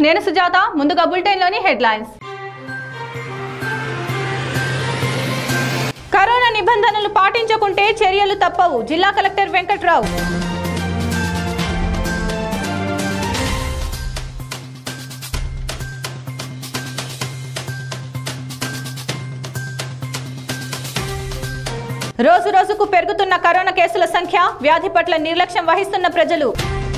నేను సుజాత ముందుగా బులెటిన్లోని headlines corona నిబంధనలు పాటించకుంటే చర్యలు తప్పవు జిల్లా కలెక్టర్ వెంకట్రావు రోజు రోజుకు పెరుగుతున్న కరోనా కేసుల సంఖ్య వ్యాధి పట్ల నిర్లక్ష్యం వహిస్తున్న ప్రజలు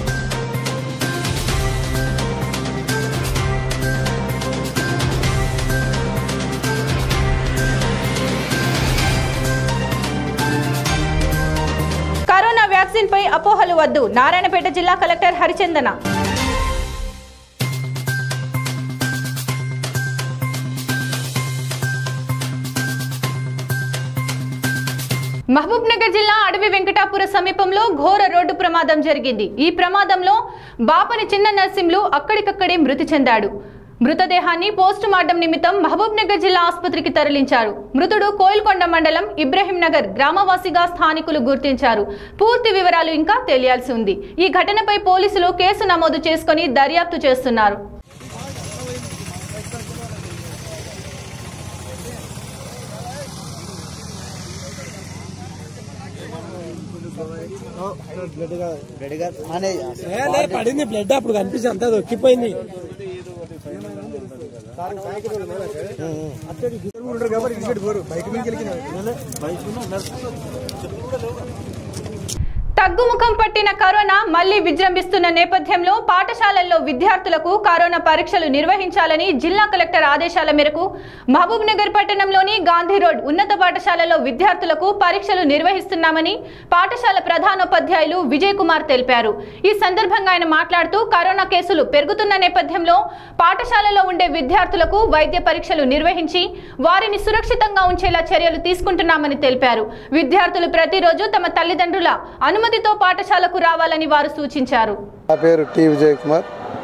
కరోనా వ్యాక్సిన్ పై అపోహలు వద్దు నారాయణపేట జిల్లా కలెక్టర్ హరిచందన మహబూబ్ నగర్ జిల్లా అడవి వెంకటాపుర సమీపంలో ఘోర రోడ్డు ప్రమాదం జరిగింది ఈ ప్రమాదంలో బాపని చిన్న నర్సింలు అక్కడికక్కడే మృతి చెందాడు మృతదేహాన్ని పోస్ట్ మార్టం నిమిత్తం మహబూబ్ నగర్ జిల్లా ఆసుపత్రికి తరలించారు మృతుడు కోయిల్కొండ మండలం ఇబ్రహీం నగర్ గ్రామవాసిగా స్థానికులు గుర్తించారు పూర్తి వివరాలు ఇంకా తెలియాల్సి ఉంది ఈ ఘటనపై పోలీసులు కేసు నమోదు చేసుకుని దర్యాప్తు చేస్తున్నారు ఏ, లే, పడింది బ్లడ్ అప్పుడు కనిపిస్తుంది అంతా దొక్కిపోయింది తగ్గుముఖం పట్టిన కరోనా మళ్లీ విజృంభిస్తున్న నేపథ్యంలో పాఠశాలల్లో విద్యార్థులకు కరోనా పరీక్షలు నిర్వహించాలని జిల్లా కలెక్టర్ ఆదేశాల మేరకు మహబూబ్ నగర్ పట్టణంలోని గాంధీ రోడ్ ఉన్నత పాఠశాలలో విద్యార్థులకు పరీక్షలు నిర్వహిస్తున్నామని పాఠశాల ప్రధానోపాధ్యాయులు విజయ్ కుమార్ తెలిపారు ఈ సందర్భంగా ఆయన మాట్లాడుతూ కరోనా కేసులు పెరుగుతున్న నేపథ్యంలో పాఠశాలలో ఉండే విద్యార్థులకు వైద్య పరీక్షలు నిర్వహించి వారిని సురక్షితంగా ఉంచేలా చర్యలు తీసుకుంటున్నామని తెలిపారు విద్యార్థులు ప్రతిరోజు తమ తల్లిదండ్రుల అనుమతితో పాఠశాలకు రావాలని వారు సూచించారు నా పేరు T Vijay Kumar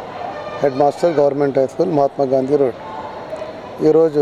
head master government high school Mahatma Gandhi road ఈరోజు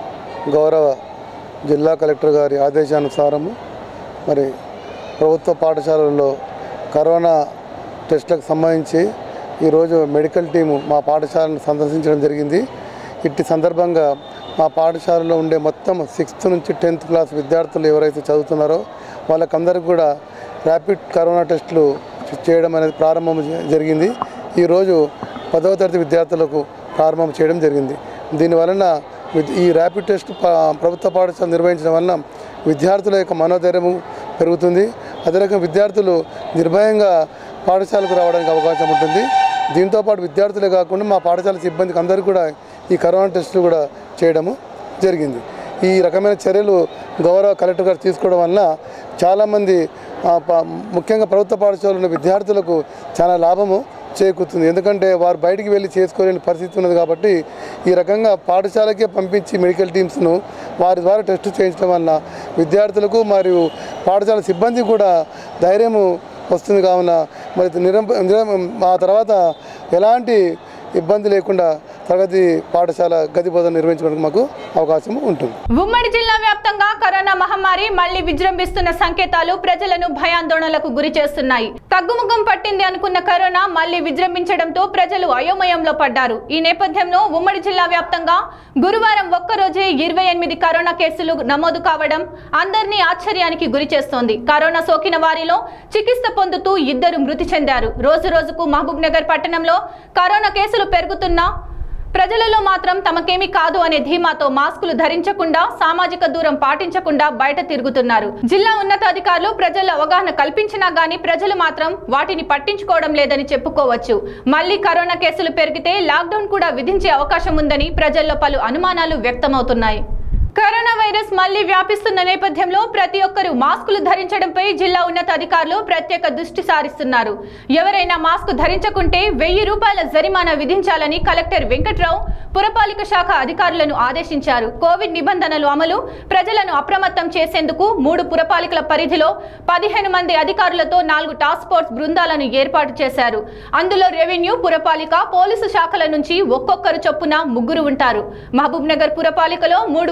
గౌరవ జిల్లా కలెక్టర్ గారి ఆదేశానుసారము మరి ప్రభుత్వ పాఠశాలల్లో కరోనా టెస్టులకు సంబంధించి ఈరోజు మెడికల్ టీము మా పాఠశాలను సందర్శించడం జరిగింది ఇట్టి సందర్భంగా మా పాఠశాలలో ఉండే మొత్తం సిక్స్త్ నుంచి టెన్త్ క్లాస్ విద్యార్థులు ఎవరైతే చదువుతున్నారో వాళ్ళకందరికీ కూడా ర్యాపిడ్ కరోనా టెస్టులు చేయడం అనేది ప్రారంభం జ- జరిగింది ఈరోజు పదవ తరగతి విద్యార్థులకు ప్రారంభం చేయడం జరిగింది దీనివలన విద్- ఈ ర్యాపిడ్ టెస్ట్ ప- ప్రభుత్వ పాఠశాల నిర్వహించడం వలన విద్యార్థుల యొక్క మనోధైర్యము పెరుగుతుంది అదే రకంగా విద్యార్థులు నిర్భయంగా పాఠశాలకు రావడానికి అవకాశం ఉంటుంది దీంతోపాటు విద్యార్థులే కాకుండా మా పాఠశాల సిబ్బందికి అందరికీ కూడా ఈ కరోనా టెస్టులు కూడా చేయడము జరిగింది ఈ రకమైన చర్యలు గౌరవ కలెక్టర్ గారు తీసుకోవడం వలన చాలామంది ఆ, ప- ముఖ్యంగా ప్రభుత్వ పాఠశాలలో ఉన్న విద్యార్థులకు చాలా లాభము చేకూరుతుంది ఎందుకంటే వారు బయటికి వెళ్ళి చేసుకోలేని పరిస్థితి ఉన్నది కాబట్టి ఈ రకంగా పాఠశాలకే పంపించి మెడికల్ టీమ్స్ను వారి ద్వారా టెస్ట్ చేయించడం వలన విద్యార్థులకు మరియు పాఠశాల సిబ్బంది కూడా ధైర్యము వస్తుంది కావున మరి నిరం నిరం- ఆ తర్వాత ఎలాంటి ఇబ్బంది లేకుండా తరగతి పాఠశాల గది బోధన నిర్వహించడానికి మాకు అవకాశం ఉంటుంది ఉమ్మడి జిల్లా వ్యాప్తంగా కరోనా మహమ్మారి మళ్లీ విజృంభిస్తున్న సంకేతాలు ప్రజలను భయాందోళనలకు గురి చేస్తున్నాయి తగ్గుముఖం పట్టింది అనుకున్న కరోనా మళ్లీ విజృంభించడంతో ప్రజలు అయోమయంలో పడ్డారు ఈ నేపథ్యంలో ఉమ్మడి జిల్లా వ్యాప్తంగా గురువారం ఒక్కరోజే ఇరవై ఎనిమిది కరోనా కేసులు నమోదు కావడం అందరినీ ఆశ్చర్యానికి గురి చేస్తోంది కరోనా సోకిన వారిలో చికిత్స పొందుతూ ఇద్దరు మృతి చెందారు రోజు రోజుకు మహబూబ్ నగర్ పట్టణంలో కరోనా కేసులు పెరుగుతున్నా ప్రజలలో మాత్రం తమకేమీ కాదు అనే ధీమాతో మాస్కులు ధరించకుండా సామాజిక దూరం పాటించకుండా బయట తిరుగుతున్నారు జిల్లా ఉన్నతాధికారులు ప్రజల అవగాహన కల్పించినా గానీ ప్రజలు మాత్రం వాటిని పట్టించుకోవడం లేదని చెప్పుకోవచ్చు మళ్లీ కరోనా కేసులు పెరిగితే లాక్డౌన్ కూడా విధించే అవకాశం ఉందని ప్రజల్లో పలు అనుమానాలు వ్యక్తమవుతున్నాయి కరోనా వైరస్ మళ్లీ వ్యాపిస్తున్న నేపథ్యంలో ప్రతి ఒక్కరూ మాస్కులు ధరించడంపై జిల్లా ఉన్నతాధికారులు ప్రత్యేక దృష్టి సారిస్తున్నారు ఎవరైనా మాస్క్ ధరించకుంటే వెయ్యి రూపాయల జరిమానా విధించాలని కలెక్టర్ వెంకట్రావు పురపాలిక శాఖ అధికారులను ఆదేశించారు కోవిడ్ నిబంధనలు అమలు ప్రజలను అప్రమత్తం చేసేందుకు మూడు పురపాలికల పరిధిలో పదిహేను మంది అధికారులతో నాలుగు టాస్క్ ఫోర్స్ బృందాలను ఏర్పాటు చేశారు అందులో రెవెన్యూ పురపాలిక పోలీసు శాఖల నుంచి ఒక్కొక్కరు చొప్పున ముగ్గురు ఉంటారు మహబూబ్ నగర్ పురపాలికలో మూడు భూత్పూర్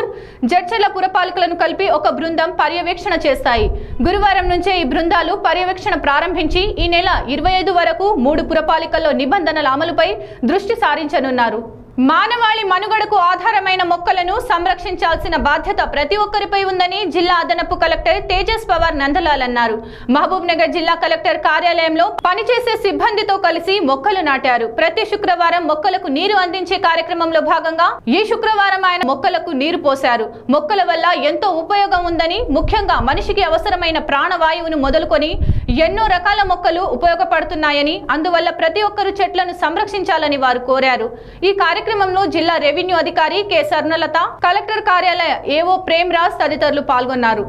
నంబూర్ జడ్చర్ల పురపాలికలను కలిపి ఒక బృందం పర్యవేక్షణ చేస్తాయి గురువారం నుంచే ఈ బృందాలు పర్యవేక్షణ ప్రారంభించి ఈ నెల ఇరవై ఐదు వరకు మూడు పురపాలికల్లో నిబంధనల అమలుపై దృష్టి సారించనున్నారు మానవాళి మనుగడకు ఆధారమైన మొక్కలను సంరక్షించాల్సిన బాధ్యత ప్రతి ఒక్కరిపై ఉందని జిల్లా అదనపు కలెక్టర్ తేజస్ పవార్ నందలాల్ అన్నారు మహబూబ్ నగర్ జిల్లా కలెక్టర్ కార్యాలయంలో పనిచేసే సిబ్బందితో కలిసి మొక్కలు నాటారు ప్రతి శుక్రవారం మొక్కలకు నీరు అందించే కార్యక్రమంలో భాగంగా ఈ శుక్రవారం ఆయన మొక్కలకు నీరు పోశారు మొక్కల వల్ల ఎంతో ఉపయోగం ఉందని ముఖ్యంగా మనిషికి అవసరమైన ప్రాణవాయువును మొదలుకొని ఎన్నో రకాల మొక్కలు ఉపయోగపడుతున్నాయని అందువల్ల ప్రతి ఒక్కరూ చెట్లను సంరక్షించాలని వారు కోరారు ఈ కార్యక్రమంలో జిల్లా రెవెన్యూ అధికారి కె స్వర్ణలత కలెక్టర్ కార్యాలయ ఏవో ప్రేమ్ రాజ్ తదితరులు పాల్గొన్నారు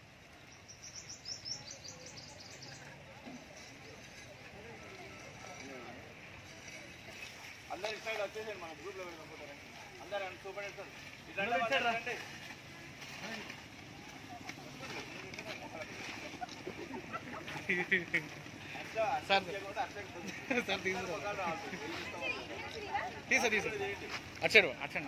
తీసా తీసా అచ్చాడు అచ్చాడు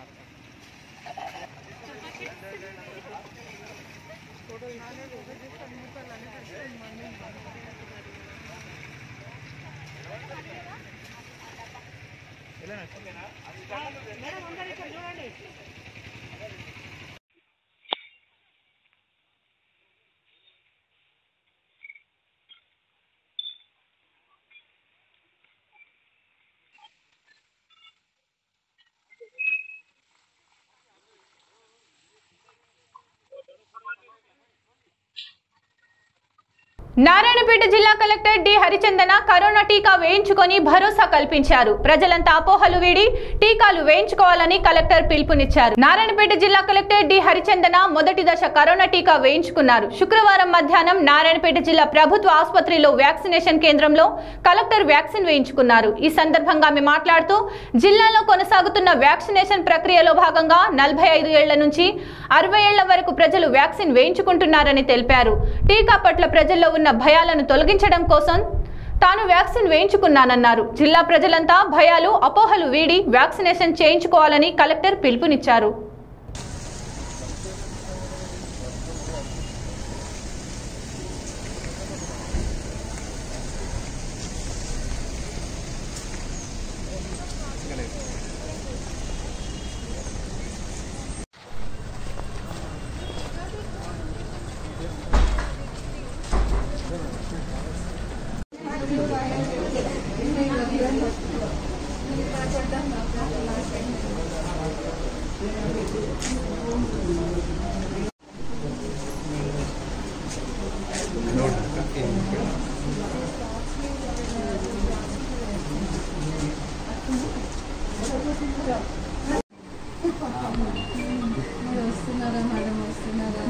నారాయణపేట జిల్లా కలెక్టర్ డి హరిచందన కరోనా టీకా వేయించుకొని భరోసా కల్పించారు ప్రజలంతా అపోహలు వీడి టీకాలు వేయించుకోవాలని కలెక్టర్ పిలుపునిచ్చారు నారాయణపేట జిల్లా కలెక్టర్ డి హరిచందన మొదటి దశ కరోనా టీకా వేయించుకున్నారు శుక్రవారం మధ్యాహ్నం నారాయణపేట జిల్లా ప్రభుత్వ ఆసుపత్రిలో వ్యాక్సినేషన్ కేంద్రంలో కలెక్టర్ వ్యాక్సిన్ వేయించుకున్నారు ఈ సందర్భంగా ఆమె మాట్లాడుతూ జిల్లాలో కొనసాగుతున్న వ్యాక్సినేషన్ ప్రక్రియలో భాగంగా నలభై ఐదు ఏళ్ల నుంచి అరవై ఏళ్ల వరకు ప్రజలు వ్యాక్సిన్ వేయించుకుంటున్నారని తెలిపారు టీకా పట్ల ప్రజల్లో ఉన్న భయాలను తొలగించడం కోసం తాను వ్యాక్సిన్ వేయించుకున్నానన్నారు జిల్లా ప్రజలంతా భయాలు అపోహలు వీడి వ్యాక్సినేషన్ చేయించుకోవాలని కలెక్టర్ పిలుపునిచ్చారు వస్తున్నారా మేడం వస్తున్నారా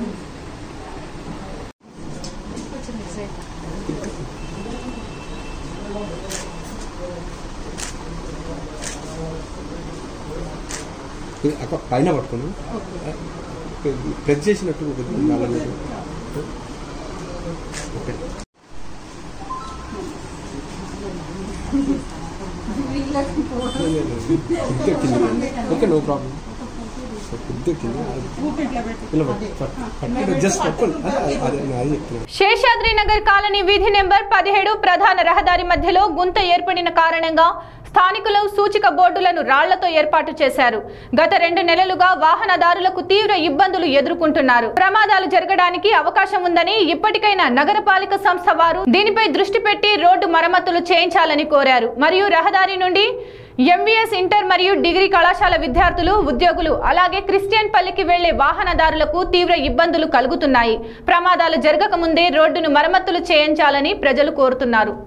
అక్కడ పైన పట్టుకుని ప్రెస్ చేసినట్టు కొద్దిగా ఉండాలి ఓకే కొద్దిగా కింద ఓకే నో ప్రాబ్లం కొద్దిగా కింద ఇలా పట్టు జస్ట్ పట్టుకోండి అదే అదే నేను అదే చెప్తున్నాను శేషాద్రి నగర్ కాలనీ వీధి నెంబర్ పదిహేడు ప్రధాన రహదారి మధ్యలో గుంత ఏర్పడిన కారణంగా స్థానికులు సూచిక బోర్డులను రాళ్లతో ఏర్పాటు చేశారు గత రెండు నెలలుగా వాహనదారులకు తీవ్ర ఇబ్బందులు ఎదుర్కొంటున్నారు ప్రమాదాలు జరగడానికి అవకాశం ఉందని ఇప్పటికైనా నగరపాలిక సంస్థ వారు దీనిపై దృష్టి పెట్టి రోడ్డు మరమ్మతులు చేయించాలని కోరారు మరియు రహదారి నుండి ఎంబీఎస్ ఇంటర్ మరియు డిగ్రీ కళాశాల విద్యార్థులు ఉద్యోగులు అలాగే క్రిస్టియన్ పల్లికి వెళ్లే వాహనదారులకు తీవ్ర ఇబ్బందులు కలుగుతున్నాయి ప్రమాదాలు జరగక ముందే రోడ్డును మరమ్మతులు చేయించాలని ప్రజలు కోరుతున్నారు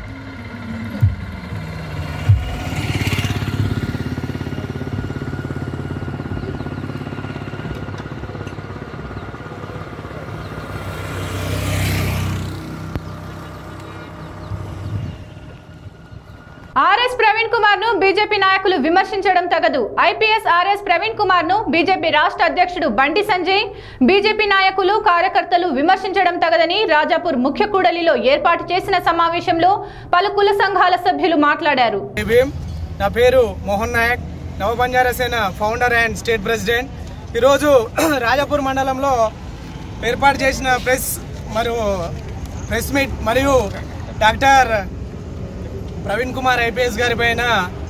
ఆర్ఎస్ ప్రవీణ్ కుమార్ ను బీజేపీ నాయకులు విమర్శించడం తగదు ఐపీఎస్ ఆర్ఎస్ ప్రవీణ్ కుమార్ ను బీజేపీ రాష్ట్ర అధ్యక్షుడు బండి సంజయ్ బీజేపీ నాయకులు కార్యకర్తలు విమర్శించడం తగదని రాజాపూర్ ముఖ్య కూడలిలో ఏర్పాటు చేసిన సమావేశంలో పలు కుల సంఘాల సభ్యులు మాట్లాడారు భీమ్ నా పేరు మోహన్ నాయక్ నవ బంజారా సేన ఫౌండర్ అండ్ స్టేట్ ప్రెసిడెంట్ ఈరోజు రాజాపూర్ మండలంలో ఏర్పాటు చేసిన ప్రెస్ మరియు ప్రెస్ మీట్ మరియు డాక్టర్ ప్రవీణ్ కుమార్ ఐపీఎస్ గారి పైన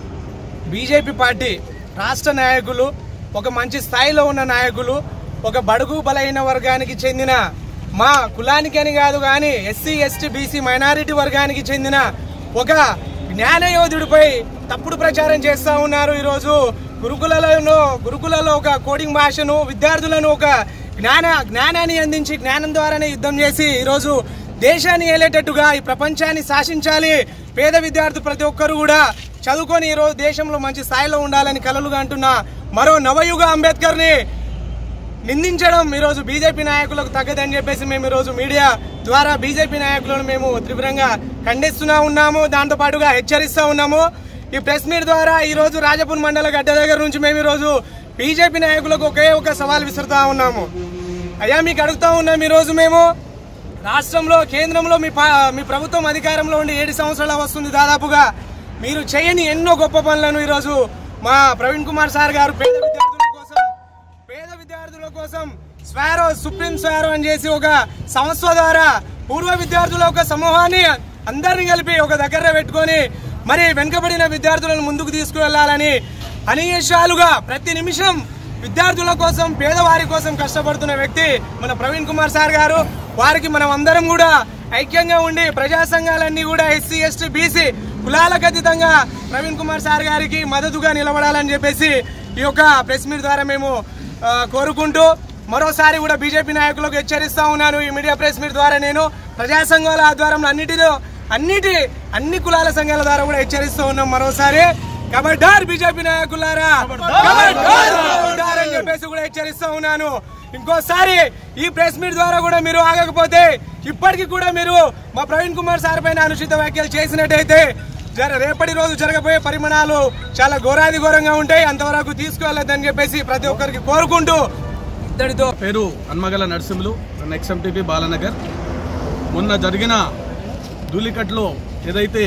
బీజేపీ పార్టీ రాష్ట్ర నాయకులు ఒక మంచి స్థాయిలో ఉన్న నాయకులు ఒక బడుగు బలైన వర్గానికి చెందిన మా కులానికి అని కాదు కానీ ఎస్సీ ఎస్టీ బీసీ మైనారిటీ వర్గానికి చెందిన ఒక జ్ఞానయోధుడిపై తప్పుడు ప్రచారం చేస్తా ఉన్నారు ఈరోజు గురుకులలో గురుకులలో ఒక కోడింగ్ భాషను విద్యార్థులను ఒక జ్ఞాన జ్ఞానాన్ని అందించి జ్ఞానం ద్వారానే యుద్ధం చేసి ఈరోజు దేశాన్ని ఏలేటట్టుగా ఈ ప్రపంచాన్ని శాసించాలి పేద విద్యార్థులు ప్రతి ఒక్కరు కూడా చదువుకొని ఈరోజు దేశంలో మంచి స్థాయిలో ఉండాలని కలలుగా అంటున్న మరో నవయుగ అంబేద్కర్ ని నిందించడం ఈరోజు బీజేపీ నాయకులకు తగ్గదని చెప్పేసి మేము ఈరోజు మీడియా ద్వారా బీజేపీ నాయకులను మేము తీవ్రంగా ఖండిస్తున్నా ఉన్నాము దాంతో పాటుగా హెచ్చరిస్తా ఉన్నాము ఈ ప్రెస్ మీట్ ద్వారా ఈ రోజు రాజపూర్ మండల గడ్డ దగ్గర నుంచి మేము ఈరోజు బీజేపీ నాయకులకు ఒకే ఒక సవాల్ విసురుతా ఉన్నాము అయ్యా మీకు అడుగుతా ఉన్నాం ఈరోజు మేము రాష్ట్రంలో కేంద్రంలో మీ పా- మీ ప్రభుత్వం అధికారంలో ఉండి ఏడు సంవత్సరాలు వస్తుంది దాదాపుగా మీరు చేయని ఎన్నో గొప్ప పనులను ఈరోజు మా ప్రవీణ్ కుమార్ సార్ గారు పేద విద్యార్థుల కోసం పేద విద్యార్థుల కోసం స్వారో సుప్రీం స్వారో అని చేసి ఒక సంస్థ ద్వారా పూర్వ విద్యార్థుల ఒక సమూహాన్ని అందరిని కలిపి ఒక దగ్గర పెట్టుకొని మరి వెనుకబడిన విద్యార్థులను ముందుకు తీసుకువెళ్లాలని అనేషాలుగా ప్రతి నిమిషం విద్యార్థుల కోసం పేదవారి కోసం కష్టపడుతున్న వ్యక్తి మన ప్రవీణ్ కుమార్ సార్ గారు వారికి మనం అందరం కూడా ఐక్యంగా ఉండి ప్రజా సంఘాలన్నీ కూడా ఎస్సీ ఎస్టీ బీసీ కులాలకు అతీతంగా ప్రవీణ్ కుమార్ సార్ గారికి మద్దతుగా నిలబడాలని చెప్పేసి ఈ యొక్క ప్రెస్ మీట్ ద్వారా మేము ఆ, కోరుకుంటూ మరోసారి కూడా బీజేపీ నాయకులకు హెచ్చరిస్తా ఉన్నాను ఈ మీడియా ప్రెస్ మీట్ ద్వారా నేను ప్రజా సంఘాల ఆధ్వర్యంలో అన్నిటిలో అన్నిటి అన్ని కులాల సంఘాల ద్వారా కూడా హెచ్చరిస్తూ ఉన్నాం మరోసారి కబడ్డార్ బీజేపీ నాయకులారా కబడ్డార్ అని చెప్పేసి కూడా హెచ్చరిస్తా ఉన్నాను ఇంకోసారి ఈ ప్రెస్ మీట్ ద్వారా కూడా మీరు ఆగకపోతే ఇప్పటికీ కూడా మీరు మా ప్రవీణ్ కుమార్ సార్ పైన అనుచిత వ్యాఖ్యలు చేసినట్టయితే జర రేపటి రోజు జరగబోయే పరిమాణాలు చాలా ఘోరాది ఘోరంగా ఉంటాయి అంతవరకు తీసుకువెళ్ళొద్దని చెప్పేసి ప్రతి ఒక్కరికి కోరుకుంటూ ఇద్దరితో పేరు హన్మగల నరసింహులు నెక్స్ట్ ఎంటీపీ బాలనగర్ మొన్న జరిగిన ధూళికట్లో ఏదైతే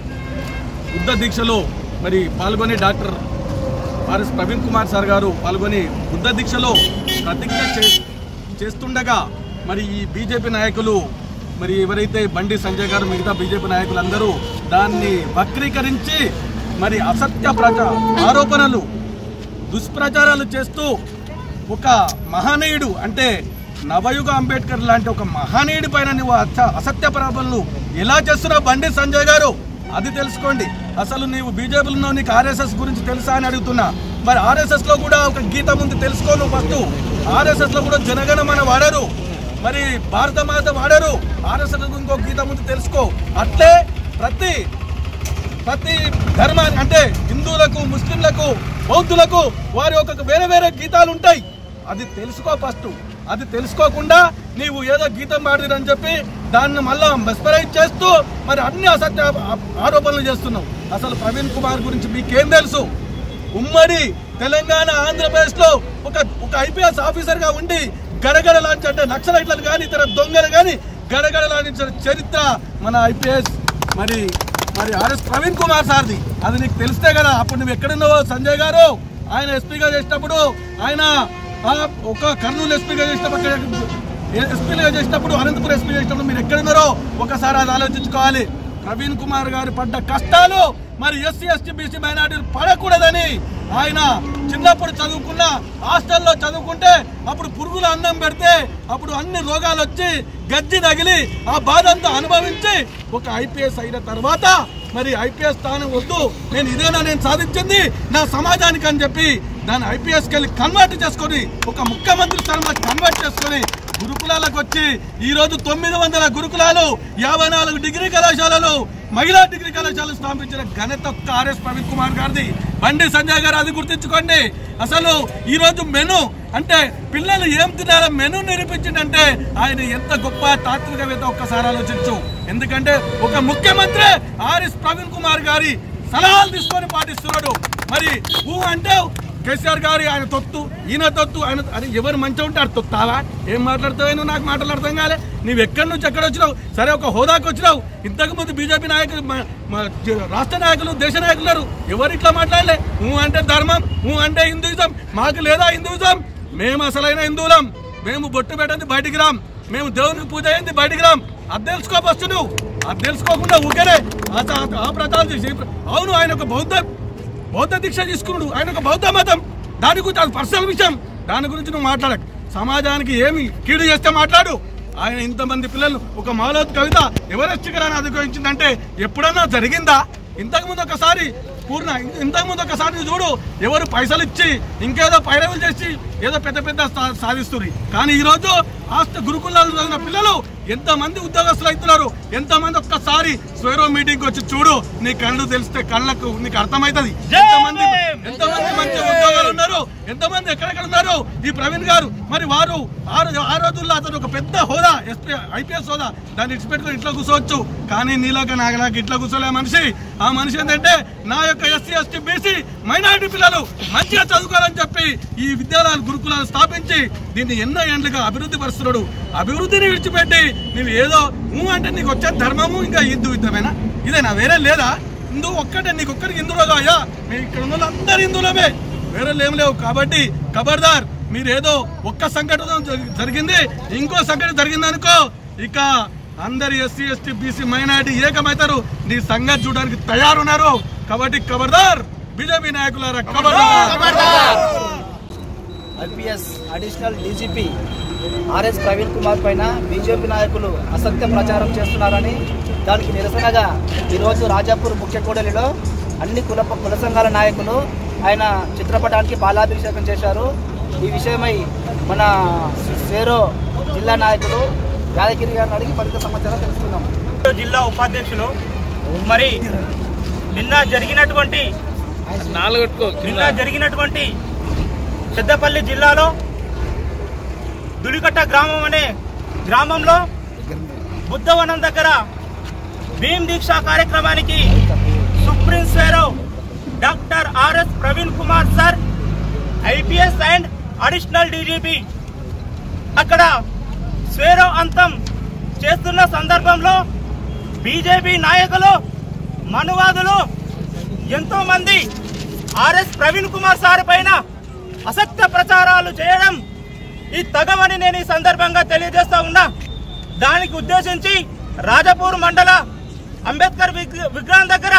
యుద్ధ దీక్షలో మరి పాల్గొని doctor RS Praveen Kumar sir గారు పాల్గొని బుద్ధ దీక్షలో ప్రతిజ్ఞ చే- చేస్తుండగా మరి ఈ బీజేపీ నాయకులు మరి ఎవరైతే బండి సంజయ్ గారు మిగతా బీజేపీ నాయకులు అందరూ దాన్ని వక్రీకరించి మరి అసత్య ప్రచ ఆరోపణలు దుష్ప్రచారాలు చేస్తూ ఒక మహనీయుడు అంటే నవయుగ అంబేద్కర్ లాంటి ఒక మహనీయుడి పైన నువ్వు అస- అసత్య ప్రాబలను ఎలా చేస్తున్నావు బండి సంజయ్ గారు అది తెలుసుకోండి అసలు నీవు బీజేపీలో నీకు ఆర్ఎస్ఎస్ గురించి తెలుసా అని అడుగుతున్నా మరి ఆర్ఎస్ఎస్ లో కూడా ఒక గీతం ఉంది తెలుసుకో నువ్వు ఫస్ట్ ఆర్ఎస్ఎస్ లో కూడా జనగణమన వాడరు మరి భారత మాత వాడరు ఆర్ఎస్ఎస్ లో ఇంకో గీతం ఉంది తెలుసుకో అట్లే ప్రతి ప్రతి ధర్మాన్ని అంటే హిందువులకు ముస్లింలకు బౌద్ధులకు వారి ఒక వేరే వేరే గీతాలు ఉంటాయి అది తెలుసుకో ఫస్ట్ అది తెలుసుకోకుండా నీవు ఏదో గీతం పాడిరని చెప్పి దాన్ని మళ్ళా మెస్పరైజ్ చేస్తూ మరి అన్ని అసత్య ఆ- ఆరోపణలు చేస్తున్నావు అసలు ప్రవీణ్ కుమార్ గురించి మీకేం తెలుసు ఉమ్మడి తెలంగాణ ఆంధ్రప్రదేశ్ లో ఒక ఒక ఐపీఎస్ ఆఫీసర్ గా ఉండి గడగడ లాంటి అంటే నక్సలైట్లను కానీ ఇతర దొంగలు కానీ గడగడ లాంటి చరిత్ర మన ఐపీఎస్ మరి మరి ఆర్ఎస్ ప్రవీణ్ కుమార్ సార్ది అది నీకు తెలిస్తే కదా అప్పుడు నువ్వు ఎక్కడున్నావో సంజయ్ గారు ఆయన ఎస్పీగా చేసినప్పుడు ఆయన ఆ, ఒక కర్నూలు ఎస్పీగా చేసినప్పుడు ఎస్పీగా చేసినప్పుడు అనంతపురం ఎస్పీ చేసినప్పుడు మీరు ఎక్కడున్నారో ఒకసారి అది ఆలోచించుకోవాలి ప్రవీణ్ కుమార్ గారి పడ్డ కష్టాలు మరి ఎస్సీ ఎస్టీ బీసీ మైనార్టీలు పడకూడదని ఆయన చిన్నప్పుడు చదువుకున్న హాస్టల్లో చదువుకుంటే అప్పుడు పురుగుల అన్నం పెడితే అప్పుడు అన్ని రోగాలు వచ్చి గజ్జి తగిలి ఆ బాధ అంతా అనుభవించి ఒక ఐపీఎస్ అయిన తర్వాత మరి ఐపీఎస్ స్థానం వద్దు నేను ఇదేనా నేను సాధించింది నా సమాజానికి అని చెప్పి దాన్ని ఐపీఎస్కి వెళ్ళి కన్వర్ట్ చేసుకొని ఒక ముఖ్యమంత్రి స్థానంలో కన్వర్ట్ చేసుకొని గురుకులాలకు వచ్చి ఈ రోజు తొమ్మిది వందల గురుకులాలు యాభై నాలుగు డిగ్రీ కళాశాలలు మహిళా డిగ్రీ కళాశాలలు స్థాపించిన ఘనత ఒక్క ఆర్ఎస్ ప్రవీణ్ కుమార్ గారిది బండి సంజయ్ గారు అది గుర్తించుకోండి అసలు ఈ రోజు మెను అంటే పిల్లలు ఏం తినాలో మెను నిరూపించిందంటే ఆయన ఎంత గొప్ప తాత్వికవేత్త ఒక్కసారి ఆలోచించు ఎందుకంటే ఒక ముఖ్యమంత్రి ఆర్ఎస్ ప్రవీణ్ కుమార్ గారి సలహాలు తీసుకొని పాటిస్తున్నాడు మరి ఊ అంటే కేసీఆర్ గారి ఆయన తొత్తు ఈయన తొత్తు ఆయన అది ఎవరు మంచిగా ఉంటే అది తొత్తావా ఏం మాట్లాడుతావు నువ్వు నాకు మాటలు అర్థం కాలే నువ్వు ఎక్కడి నుంచి ఎక్కడ వచ్చినావు సరే ఒక హోదాకి వచ్చినావు ఇంతకు ముందు బీజేపీ నాయకులు మా- మా జ- రాష్ట్ర నాయకులు దేశ నాయకులు ఉన్నారు ఎవరు ఇట్లా మాట్లాడలే నువ్వు అంటే ధర్మం నువ్వు అంటే హిందూయిజం మాకు లేదా హిందూయిజం మేము అసలైన హిందువులం మేము బొట్టు పెట్టింది బయటికి రాం మేము దేవునికి పూజ అయింది బయటికి రాం అది తెలుసుకో ఫస్ట్ నువ్వు అది తెలుసుకోకుండా ఊరికే ఆ ప్రతాలు చేసి అవును ఆయన ఒక బౌద్ధ బౌద్ధ దీక్ష తీసుకున్నాడు ఆయన ఒక బౌద్ధ మతం దాని గురించి అది పర్సనల్ విషయం దాని గురించి నువ్వు మాట్లాడక సమాజానికి ఏమి కీడు చేస్తే మాట్లాడు ఆయన ఇంతమంది పిల్లలు ఒక మాలోత్ కవిత ఎవరెస్ట్ శిఖరాన్ని అధిగమించిందంటే ఎప్పుడన్నా జరిగిందా ఇంతకు ముందు ఒకసారి పూర్ణ ఇంతకు ముందు ఒకసారి చూడు ఎవరు పైసలు ఇచ్చి ఇంకేదో పైరవులు చేసి ఏదో పెద్ద పెద్ద సా- సాధిస్తున్నారు కానీ ఈ రోజు ఆస్త గురుకులాలు చదివిన పిల్లలు ఎంతమంది ఉద్యోగస్తులు అవుతున్నారు ఎంతమంది ఒక్కసారి స్వేరో మీటింగ్ వచ్చి చూడు నీ కళ్ళు తెలిస్తే కళ్ళకు నీకు అర్థమవుతుంది ఎంతమంది ఎంతమంది మంచి ఉద్యోగాలు ఉన్నారు ఎంతమంది ఎక్కడెక్కడ ఉన్నారు ఈ ప్రవీణ్ గారు మరి వారు ఆ రోజు- ఆ రోజుల్లో అతను ఒక పెద్ద హోదా ఎస్పీ ఐపీఎస్ హోదా దాన్ని ఇచ్చిపెట్టుకుని ఇట్లా కూర్చోవచ్చు కానీ నీలాగా నాగలాగా ఇట్లా కూర్చోలే ఆ మనిషి ఆ మనిషి ఏంటంటే నా యొక్క ఎస్సీ ఎస్టీ బీసీ మైనారిటీ పిల్లలు మంచిగా చదువుకోవాలని చెప్పి ఈ విద్యాలయాలు గురుకులాలు స్థాపించి దీన్ని ఎన్నో ఏండ్లుగా అభివృద్ధి పరుస్తున్నాడు అభివృద్ధిని విడిచిపెట్టి నువ్వు ఏదో ఊ అంటే నీకు వచ్చే ధర్మము ఇంకా హిందూ యుద్ధమేనా ఇదేనా వేరే లేదా హిందూ ఒక్కటే నీకు ఒక్కరికి హిందువులో కాయా మీ ఇక్కడ ఉన్న వాళ్ళు అందరు హిందువులమే వేరే ఏం లేవు కాబట్టి ఖబర్దార్ మీరు ఏదో ఒక్క సంఘటన జరి- జరిగింది ఇంకో సంఘటన జరిగింది అనుకో ఇక అందరు ఎస్సీ ఎస్టీ బీసీ మైనారిటీ ఏకమవుతారు నీ సంగతి చూడడానికి తయారున్నారు కాబట్టి ఖబర్దార్ బీజేపీ నాయకులారా ఖబర్దార్ IPS additional DGP RS Praveen Kumar పైన బీజేపీ నాయకులు అసత్య ప్రచారం చేస్తున్నారని దానికి నిరసనగా ఈరోజు రాజాపూర్ ముఖ్య కూడలిలో అన్ని కుల కుల సంఘాల నాయకులు ఆయన చిత్రపటానికి పాలాభిషేకం చేశారు ఈ విషయమై మన సేరో జిల్లా నాయకులు యాదగిరి గారిని అడిగి మరింత సమాచారం తెలుసుకుందాం జిల్లా ఉపాధ్యక్షులు మరి నిన్న జరిగినటువంటి నిన్న జరిగినటువంటి పెద్దపల్లి జిల్లాలో దులికట్ట గ్రామం అనే గ్రామంలో బుద్ధవనం దగ్గర భీమ్ దీక్ష కార్యక్రమానికి supreme Swaero doctor RS Praveen Kumar sir IPS and additional DGP అక్కడ స్వేరో అంతం చేస్తున్న సందర్భంలో బీజేపీ నాయకులు మనువాదులు ఎంతో మంది ఆర్ఎస్ ప్రవీణ్ కుమార్ సార్ పైన అసత్య ప్రచారాలు చేయడం ఈ తగవని నేను ఈ సందర్భంగా తెలియజేస్తా ఉన్నా దానికి ఉద్దేశించి రాజపూర్ మండల అంబేద్కర్ విగ్ర- విగ్రహం దగ్గర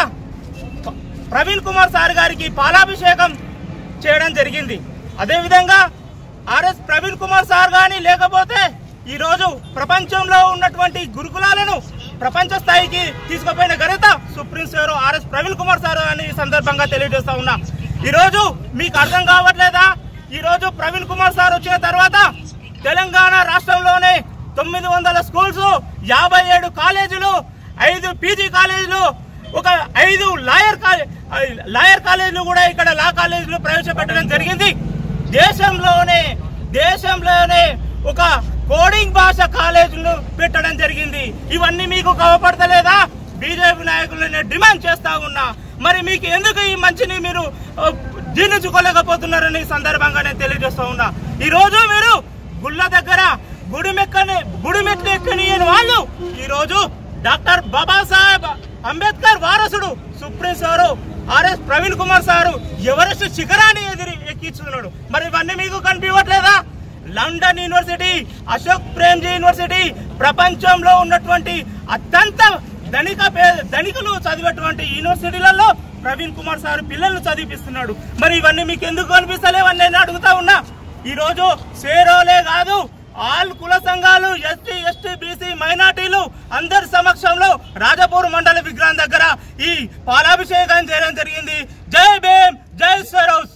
ప్రవీణ్ కుమార్ సార్ గారికి పాలాభిషేకం చేయడం జరిగింది అదేవిధంగా ఆర్ఎస్ ప్రవీణ్ కుమార్ సార్ గాని లేకపోతే ఈ రోజు ప్రపంచంలో ఉన్నటువంటి గురుకులాలను ప్రపంచ స్థాయికి తీసుకుపోయిన ఘనత supreme sir R S Praveen Kumar sir అని ఈ సందర్భంగా తెలియజేస్తా ఉన్నా ఈ రోజు మీకు అర్థం కావట్లేదా ఈ రోజు ప్రవీణ్ కుమార్ సార్ వచ్చిన తర్వాత తెలంగాణ రాష్ట్రంలోనే తొమ్మిది వందల స్కూల్స్ యాభై ఏడు కాలేజీలు ఐదు పీజీ కాలేజీలు ఒక ఐదు లాయర్ కాలే- లాయర్ కాలేజీలు కూడా ఇక్కడ లా కాలేజీలు ప్రవేశపెట్టడం జరిగింది దేశంలోనే దేశంలోనే ఒక కోడింగ్ భాష కాలేజీలు పెట్టడం జరిగింది ఇవన్నీ మీకు కవపడతలేదా బీజేపీ నాయకులు నేను డిమాండ్ చేస్తా ఉన్నా మరి మీకు ఎందుకు ఈ మంచిని మీరు ఆ, జీర్ణించుకోలేకపోతున్నారని ఈ సందర్భంగా నేను తెలియజేస్తా ఉన్నా ఈ రోజు మీరు గుళ్ళ దగ్గర గుడి మెక్కని గుడి మెట్లు ఎక్కనియని వాళ్ళు ఈ రోజు డాక్టర్ బాబాసాహెబ్ అంబేద్కర్ వారసుడు supreme sir R S Praveen Kumar sir Everest శిఖరాన్ని ఎదిరి ఎక్కించుతున్నాడు మరి ఇవన్నీ మీకు కనిపించట్లేదా London university Ashok Premji university ప్రపంచంలో ఉన్నటువంటి అత్యంత ధనిక పే- ధనికులు చదివేటువంటి యూనివర్సిటీలలో ప్రవీణ్ కుమార్ సార్ పిల్లల్ని చదివిపిస్తున్నాడు మరి ఇవన్నీ మీకు ఎందుకు కనిపిస్తలేవని నేను అడుగుతా ఉన్నా ఈ రోజు సేరోలే కాదు ఆల్ కుల సంఘాలు ఎస్టీ ఎస్టీ బీసీ మైనార్టీలు అందరి సమక్షంలో రాజపూర్ మండల విగ్రహం దగ్గర ఈ పాలాభిషేకం చేయడం జరిగింది జై భీమ్ జై స్వరోస్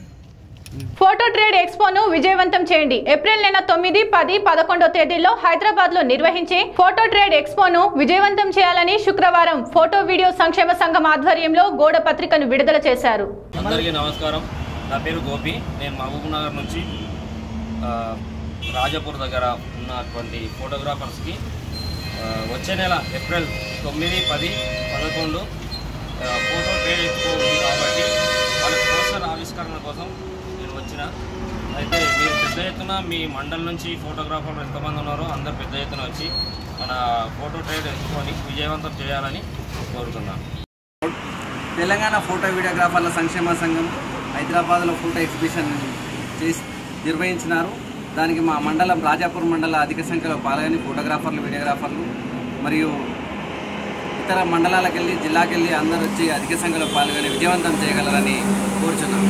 ఫోటో ట్రేడ్ ఎక్స్పోను విజయవంతం చేయండి ఏప్రిల్ నెల తొమ్మిది పది పదకొండో తేదీల్లో హైదరాబాద్ లో నిర్వహించే ఫోటో ట్రేడ్ ఎక్స్పోను విజయవంతం చేయాలని శుక్రవారం ఫోటో వీడియో సంక్షేమ సంఘం ఆధ్వర్యంలో గోడ పత్రికను విడుదల చేశారు అందరికీ నమస్కారం నా పేరు గోపి నేను మహబూబ్ నగర్ నుంచి ఆ, రాజపూర్ దగ్గర ఉన్నటువంటి ఫోటోగ్రాఫర్స్కి ఆ, వచ్చే నెల ఏప్రిల్ తొమ్మిది పది పదకొండు ఆ, ఫోటో ట్రేడ్ ఎక్స్పో ఉంది కాబట్టి వాళ్ళ పోస్టర్ ఆవిష్కరణ కోసం నేను వచ్చిన అయితే మీరు పెద్ద ఎత్తున మీ మండల్ నుంచి ఫోటోగ్రాఫర్లు ఎంతమంది ఉన్నారో అందరు పెద్ద ఎత్తున వచ్చి మన ఫోటో ట్రేడ్ ఎక్స్పోని విజయవంతం చేయాలని కోరుతున్నాను తెలంగాణ ఫోటో వీడియోగ్రాఫర్ల సంక్షేమ సంఘం హైదరాబాద్లో ఫోటో ఎగ్జిబిషన్ చేసి నిర్వహించినారు దానికి మా మండలం రాజాపూర్ మండల అధిక సంఖ్యలో పాల్గొని ఫోటోగ్రాఫర్లు వీడియోగ్రాఫర్లు మరియు ఇతర మండలాలకు వెళ్ళి జిల్లాకి వెళ్ళి అందరూ వచ్చి అధిక సంఖ్యలో పాల్గొని విజయవంతం చేయగలరని కోరుచున్నాం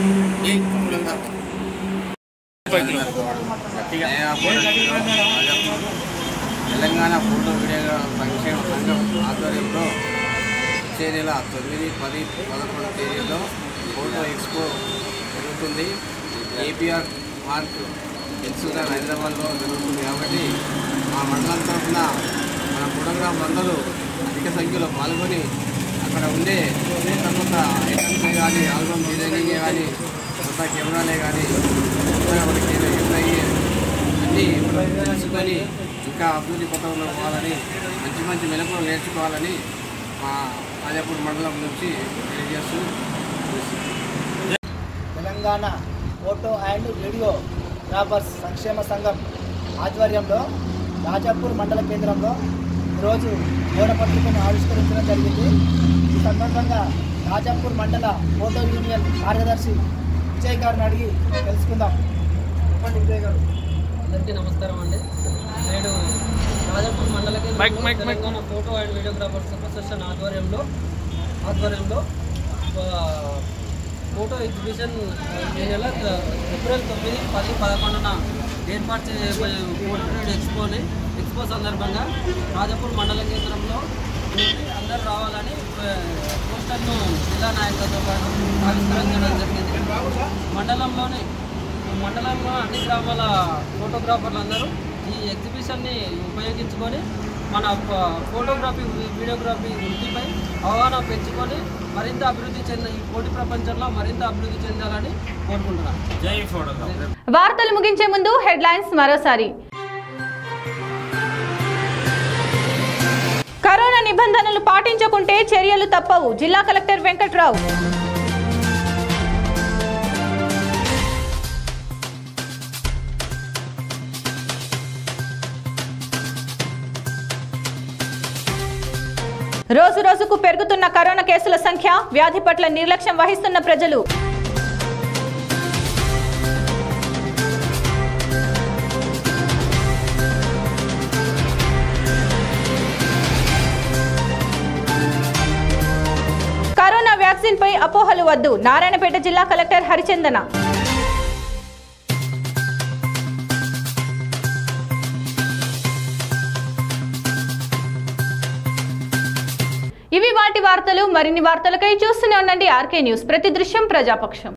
తెలంగాణ ఫోటో వీడియో సంక్షేమ సంఘం ఆధ్వర్యంలో వచ్చే నెల తొమ్మిది పది పదకొండు తేదీలో ఫోటో ఎక్స్పో జరుగుతుంది ఏపీఆర్ పార్క్ ఎల్సుగార్ హైదరాబాద్లో జరుగుతుంది కాబట్టి మా మండలం తరఫున మన ఫోటోగ్రాఫ్ అందరూ అధిక సంఖ్యలో పాల్గొని అక్కడ ఉండే కొత్త కొత్త ఐటమ్స్ కానీ ఆల్బమ్ డిజైనింగ్ కానీ కొత్త కెమెరాలే కానీ కొత్తగా మనకి ఎదురయ్యే అన్నీ తెలుసుకొని ఇంకా అభివృద్ధి పథకంలో పోవాలని మంచి మంచి మెలకువలు నేర్చుకోవాలని మా రాజాపూర్ మండలం నుంచి తెలియజేస్తూ Telangana photo and videographers సంక్షేమ సంఘం ఆధ్వర్యంలో రాజాపూర్ మండల కేంద్రంలో ఈరోజు గోడ పత్రికను ఆవిష్కరించడం జరిగింది ఈ సందర్భంగా రాజాపూర్ మండల ఫోటో యూనియన్ కార్యదర్శి విజయ్ గారిని అడిగి తెలుసుకుందాం చెప్పండి విజయ్ గారు అందరికీ నమస్కారం అండి నేడు రాజాపూర్ మండల కేంద్రంలో Telangana photo and videographers association ఆధ్వర్యంలో ఆధ్వర్యంలో ఆ, ఫోటో ఎగ్జిబిషన్ ఈ నెల ఏప్రిల్ తొమ్మిది పది పదకొండున ఏర్పాటు చేయబోయే పోర్ట్రేట్ ఎక్స్పోని ఎక్స్పో సందర్భంగా రాజాపూర్ మండల కేంద్రంలో అందరూ రావాలని ఆ, పోస్టర్ను జిల్లా నాయకులతో పాటు ఆవిష్కరించడం జరిగింది మండలంలోని మండలంలో అన్ని గ్రామాల ఫోటోగ్రాఫర్లు అందరూ ఈ ఎగ్జిబిషన్ని ఉపయోగించుకొని మన ఫ- ఫోటోగ్రఫీ వీడియోగ్రఫీ వృత్తిపై అవగాహన పెంచుకొని మరింత అభివృద్ధి చెంద ఈ పోటీ ప్రపంచంలో మరింత అభివృద్ధి చెందాలని కోరుకుంటున్నాను జై ఫోటోగ్రాఫర్ వార్తలు ముగించే ముందు హెడ్లైన్స్ మరోసారి కరోనా నిబంధనలు పాటించకుంటే చర్యలు తప్పవు జిల్లా కలెక్టర్ వెంకట్రావు రోజు రోజుకు పెరుగుతున్న కరోనా కేసుల సంఖ్య వ్యాధి పట్ల నిర్లక్ష్యం వహిస్తున్న ప్రజలు కరోనా వ్యాక్సిన్ పై అపోహలు వద్దు నారాయణపేట జిల్లా కలెక్టర్ హరిచందన ఇవి వాటి వార్తలు మరిన్ని వార్తలకై చూస్తూనే ఉండండి ఆర్కే న్యూస్ ప్రతి దృశ్యం ప్రజాపక్షం